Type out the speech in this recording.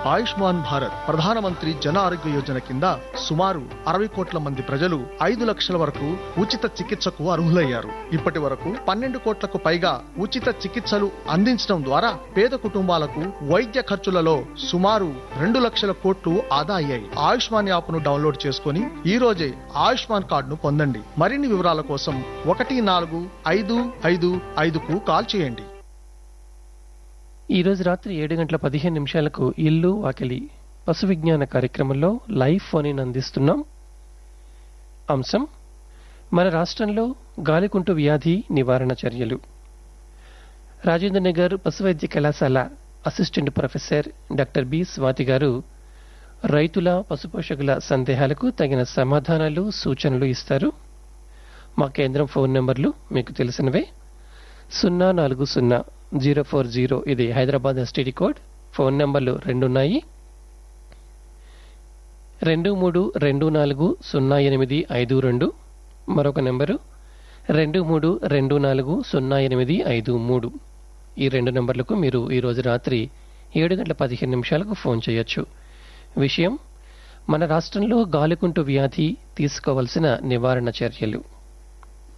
ఆయుష్మాన్ భారత్ ప్రధానమంత్రి జన ఆరోగ్య యోజన కింద సుమారు అరవై కోట్ల మంది ప్రజలు ఐదు లక్షల వరకు ఉచిత చికిత్సకు అర్హులయ్యారు ఇప్పటి వరకు పన్నెండు కోట్లకు పైగా ఉచిత చికిత్సలు అందించడం ద్వారా పేద కుటుంబాలకు వైద్య ఖర్చులలో సుమారు రెండు లక్షల కోట్లు ఆదా అయ్యాయి ఆయుష్మాన్ యాప్ ను డౌన్లోడ్ చేసుకుని ఈ రోజే ఆయుష్మాన్ కార్డును పొందండి మరిన్ని వివరాల కోసం ఒకటి నాలుగు ఐదు ఐదు ఐదుకు కాల్ చేయండి ఈ రోజు రాత్రి ఏడు గంటల పదిహేను నిమిషాలకు ఇల్లు వాకిలి పశు విజ్ఞాన కార్యక్రమంలో లైవ్ ఫోన్ అందిస్తున్నాం అంశం మన రాష్ట్రంలో గాలికుంటు వ్యాధి నివారణ చర్యలు రాజేంద్ర నగర్ పశు వైద్య కళాశాల assistant professor doctor B Swathi గారు రైతుల పశుపోషకుల సందేహాలకు తగిన సమాధానాలు సూచనలు ఇస్తారు మా కేంద్రం ఫోన్ నెంబర్లు మీకు తెలిసినవే సున్నా నాలుగు సున్నా జీరో ఫోర్ జీరో ఇది హైదరాబాద్ ఎస్టీడీ కోడ్ ఫోన్ నెంబర్లు రెండున్నాయి రెండు మూడు రెండు నాలుగు సున్నా ఎనిమిది ఐదు రెండు మరొక నెంబరు రెండు మూడు రెండు నాలుగు సున్నా ఎనిమిది ఐదు మూడు ఈ రెండు నెంబర్లకు మీరు ఈరోజు రాత్రి ఏడు గంటల పదిహేను నిమిషాలకు ఫోన్ చేయొచ్చు విషయం మన రాష్ట్రంలో గాలికుంటు వ్యాధి తీసుకోవలసిన నివారణ చర్యలు